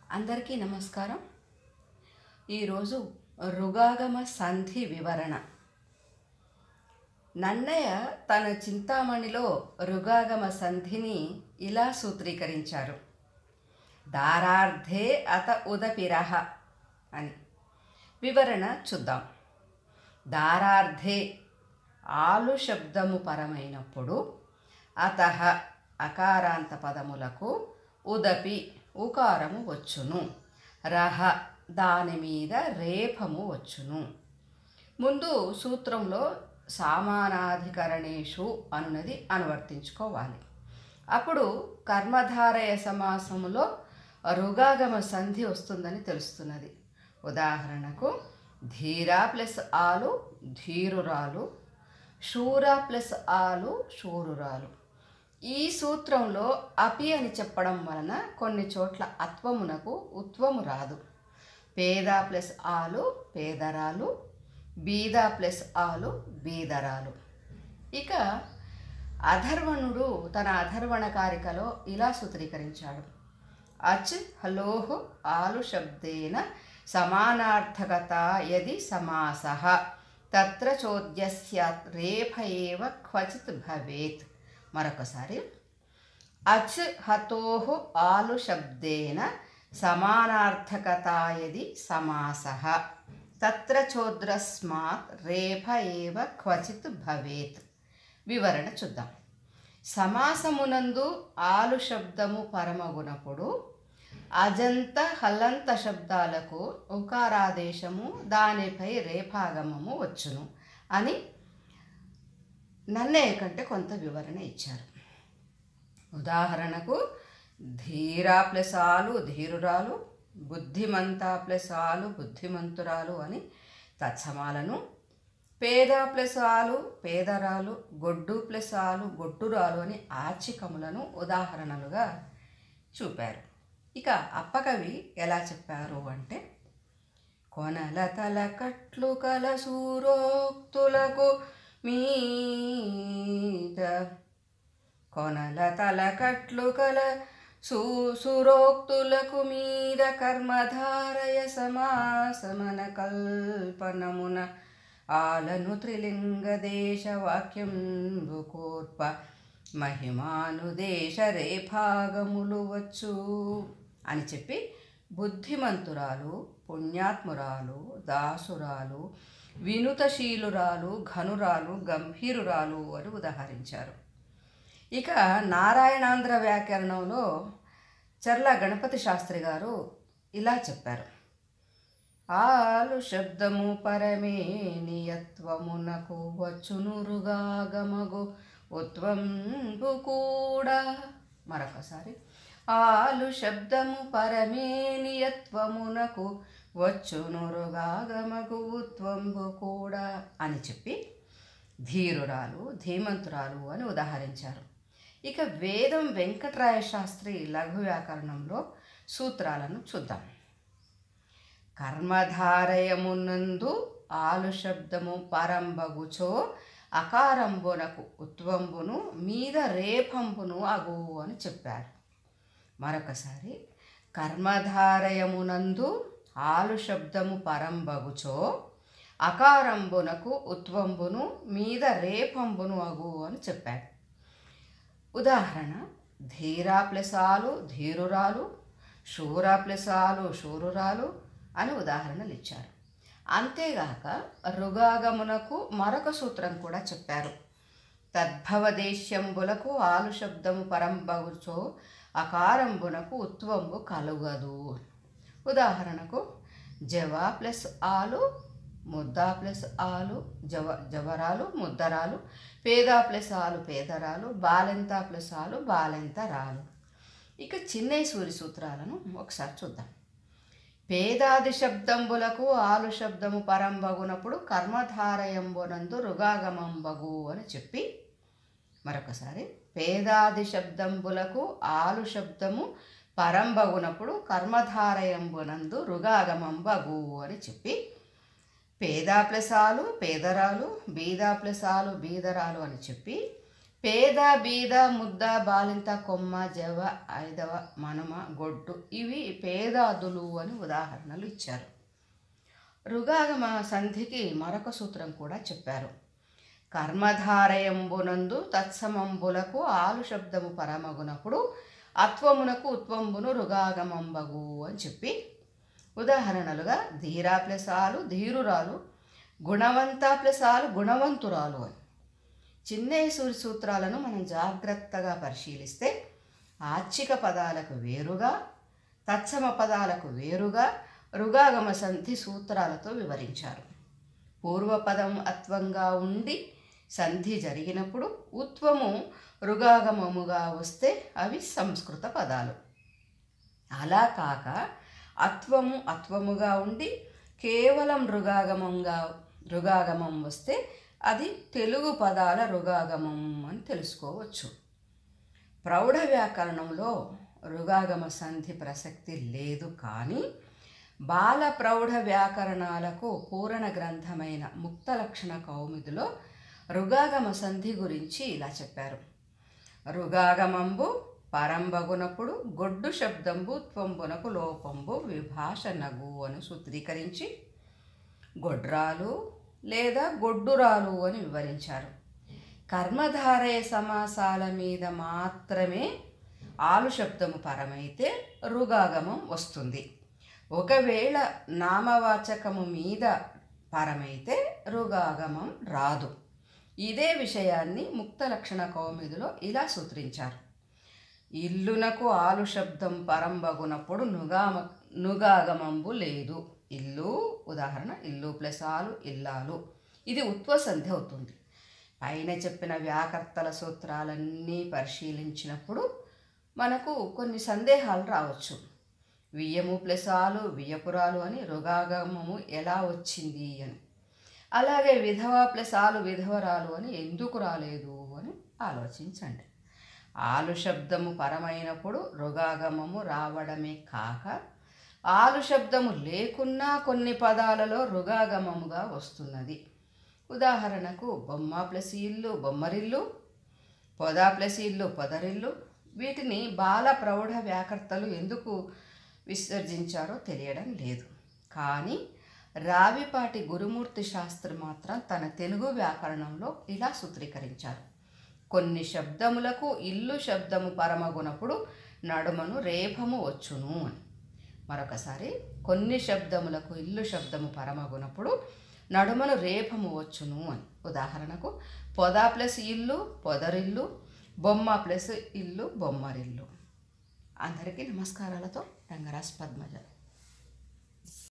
అందరికీ నమస్కారం ఈరోజు రుగాగమ సంధి వివరణ నన్నయ్య తన చింతామణిలో రుగాగమ సంధిని ఇలా సూత్రీకరించారు దారార్థే అత ఉదపిరహ అని వివరణ చూద్దాం దారార్థే ఆలు శబ్దము పరమైనప్పుడు అత అకారాంత పదములకు ఉదపి ఉకారము వచ్చును రహ దాని మీద రేఫము వచ్చును ముందు సూత్రంలో సామానాధికరణేషు అనున్నది అనువర్తించుకోవాలి అప్పుడు కర్మధారయ సమాసములో రుగాగమ సంధి వస్తుందని తెలుస్తున్నది ఉదాహరణకు ధీరా ప్లస్ ఆలు ధీరురాలు శూర ప్లస్ ఆలు శూరురాలు ఈ సూత్రంలో అపి అని చెప్పడం వలన కొన్ని చోట్ల అత్వమునకు ఉత్వము రాదు పేద ప్లస్ ఆలు పేదరాలు బీద ప్లస్ ఆలు బీదరాలు ఇక అధర్వణుడు తన అధర్వణ కారికలో ఇలా సూత్రీకరించాడు అచ్ హలోహ్ ఆలు శబ్దేన సమానార్థకత యది సమాస తత్ర చోద్యస్య రేఫ ఏవ క్వచిత్ భవేత్ మరొకసారి అచ్ హతోహు ఆలు శబ్దేన సమానార్థకతాయది సమాస తత్ర చోద్రస్మాత్ రేఫ ఏవ క్వచిత్ భవేత్ వివరణ చూద్దాం సమాసమునందు ఆలు శబ్దము పరమగునప్పుడు అజంత హలంత శబ్దాలకు ఉకారాదేశము దానిపై రేఫాగమము వచ్చును అని నన్నయ్య కంటే కొంత వివరణ ఇచ్చారు ఉదాహరణకు ధీరా ప్లస్ ఆలు ధీరురాలు బుద్ధిమంత ప్లస్ ఆలు బుద్ధిమంతురాలు అని తత్సమాలను పేద ప్లస్ ఆలు పేదరాలు గొడ్డు ప్లస్ ఆలు గొడ్డురాలు అని ఆచికములను ఉదాహరణలుగా చూపారు ఇక అప్పకవి ఎలా చెప్పారు అంటే కొనల తల కట్లు కల సూరోక్తులకు మీద కొనల తల కట్లు కల సు సురోక్తులకు మీద కర్మధారయ సమాసమన కల్పనమున ఆలను త్రిలింగ దేశ వాక్యం కోర్ప మహిమానుదేశ రేఫాగములు వచ్చు అని చెప్పి బుద్ధిమంతురాలు పుణ్యాత్మురాలు దాసురాలు వినుతశీలురాలు ఘనురాలు గంభీరురాలు అని ఉదాహరించారు ఇక నారాయణాంధ్ర వ్యాకరణంలో చర్ల గణపతి శాస్త్రి గారు ఇలా చెప్పారు ఆలు శబ్దము పరమే నియత్వమునకు వచ్చునురుగాగమగు ఉత్వంబు కూడా మరొకసారి ఆలు శబ్దము పరమే నియత్వమునకు వచ్చునురుగాగమగు ఉత్వంబు కూడా అని చెప్పి ధీరురాలు ధీమంతురాలు అని ఉదాహరించారు ఇక వేదం వెంకటరాయ శాస్త్రి లఘు వ్యాకరణంలో సూత్రాలను చూద్దాం కర్మధారయమునందు ఆలు శబ్దము పరంబగుచో అకారంబునకు ఉత్వంబును మీద రేపంబును అగు అని చెప్పారు మరొకసారి కర్మధారయమునందు ఆలు శబ్దము పరంబగుచో అకారంబునకు ఉత్వంబును మీద రేపంబును అగు అని చెప్పాడు ఉదాహరణ ధీరా ప్లస్ ఆలు ధీరురాలు శూర ప్లస్ ఆలు శూరురాలు అని ఉదాహరణలు ఇచ్చారు అంతేగాక రుగాగమునకు మరొక సూత్రం కూడా చెప్పారు తద్భవదేశ్యంబులకు ఆలు శబ్దము పరంబగుచో అకారంబునకు ఉత్వంబు కలుగదు ఉదాహరణకు జవ ప్లస్ ఆలు ముద్ద ప్లస్ ఆలు జవ జవరాలు ముద్దరాలు పేద ప్లస్ ఆలు పేదరాలు బాలెంత ప్లస్ ఆలు బాలెంత రాలు ఇక చిన్నయ్య సూరి సూత్రాలను ఒకసారి చూద్దాం పేదాది శబ్దంబులకు ఆలు శబ్దము పరంబగునప్పుడు కర్మధారయంబునందు రుగాగమంబగు అని చెప్పి మరొకసారి పేదాది శబ్దంబులకు ఆలు శబ్దము పరంబగునప్పుడు కర్మధారయంబునందు రుగాగమంబగు అని చెప్పి పేదా ప్లసాలు పేదరాలు బీదా ప్లసాలు బీదరాలు అని చెప్పి పేద బీద ముద్ద బాలింత కొమ్మ జవ ఐదవ మనమ గొడ్డు ఇవి పేదాదులు అని ఉదాహరణలు ఇచ్చారు రుగాగమ సంధికి మరొక సూత్రం కూడా చెప్పారు కర్మధారయంబునందు తత్సమంబులకు ఆలు శబ్దము పరమగునప్పుడు అత్వమునకు ఉత్వంబును రుగాగమంబగు అని చెప్పి ఉదాహరణలుగా ధీరా ప్లస్ ఆలు ధీరురాలు గుణవంత ప్లస్ ఆలు గుణవంతురాలు అని చిన్నేశ్వరి సూత్రాలను మనం జాగ్రత్తగా పరిశీలిస్తే ఆచ్చిక పదాలకు వేరుగా తత్సమ పదాలకు వేరుగా రుగాగమ సంధి సూత్రాలతో వివరించారు పూర్వపదం అత్వంగా ఉండి సంధి జరిగినప్పుడు ఉత్వము రుగాగమముగా వస్తే అవి సంస్కృత పదాలు అలా కాక అత్వము అత్వముగా ఉండి కేవలం రుగాగమంగా రుగాగమం వస్తే అది తెలుగు పదాల రుగాగమం అని తెలుసుకోవచ్చు ప్రౌఢ వ్యాకరణంలో రుగాగమ సంధి ప్రసక్తి లేదు కానీ బాల ప్రౌఢ వ్యాకరణాలకు పూరణ గ్రంథమైన ముక్త లక్షణ కౌముదిలో రుగాగమ సంధి గురించి ఇలా చెప్పారు రుగాగమంబు పరంబగునప్పుడు గొడ్డు శబ్దంబు త్వంబునకు లోపంబు విభాష నగు అని సూత్రీకరించి గొడ్రాలు లేదా గొడ్డురాలు అని వివరించారు కర్మధారయ సమాసాల మీద మాత్రమే ఆలు శబ్దము పరమైతే రుగాగమం వస్తుంది ఒకవేళ నామవాచకము మీద పరమైతే రుగాగమం రాదు ఇదే విషయాన్ని ముక్త లక్షణ కౌమిదిలో ఇలా సూత్రించారు ఇల్లునకు ఆలు శబ్దం పరంబగునప్పుడు నుగామ నుగాగమంబు లేదు ఇల్లు ఉదాహరణ ఇల్లు ప్లస్ ఆలు ఇల్లాలు ఇది ఉత్వసంధి అవుతుంది పైన చెప్పిన వ్యాకర్తల సూత్రాలన్నీ పరిశీలించినప్పుడు మనకు కొన్ని సందేహాలు రావచ్చు వియ్యము ప్లస్ ఆలు వియ్యపురాలు అని రుగాగమము ఎలా వచ్చింది అని అలాగే విధవ ప్లస్ ఆలు విధవరాలు అని ఎందుకు రాలేదు అని ఆలోచించండి ఆలు శబ్దము పరమైనప్పుడు రుగాగమము రావడమే కాక ఆలు శబ్దము లేకున్నా కొన్ని పదాలలో రుగాగమముగా వస్తున్నది ఉదాహరణకు బొమ్మ ప్లస్ ఇల్లు బొమ్మరిల్లు పొద ప్లస్ ఇల్లు పొదరిల్లు వీటిని బాల ప్రౌఢ వ్యాకర్తలు ఎందుకు విసర్జించారో తెలియడం లేదు కానీ రావిపాటి గురుమూర్తి శాస్త్రి మాత్రం తన తెలుగు వ్యాకరణంలో ఇలా సూత్రీకరించారు కొన్ని శబ్దములకు ఇల్లు శబ్దము పరమగునప్పుడు నడుమను రేఫము వచ్చును అని మరొకసారి కొన్ని శబ్దములకు ఇల్లు శబ్దము పరమగునప్పుడు నడుమను రేఫము వచ్చును అని ఉదాహరణకు పొద ప్లస్ ఇల్లు పొదరిల్లు బొమ్మ ప్లస్ ఇల్లు బొమ్మరిల్లు అందరికీ నమస్కారాలతో రంగరాజ్ పద్మజ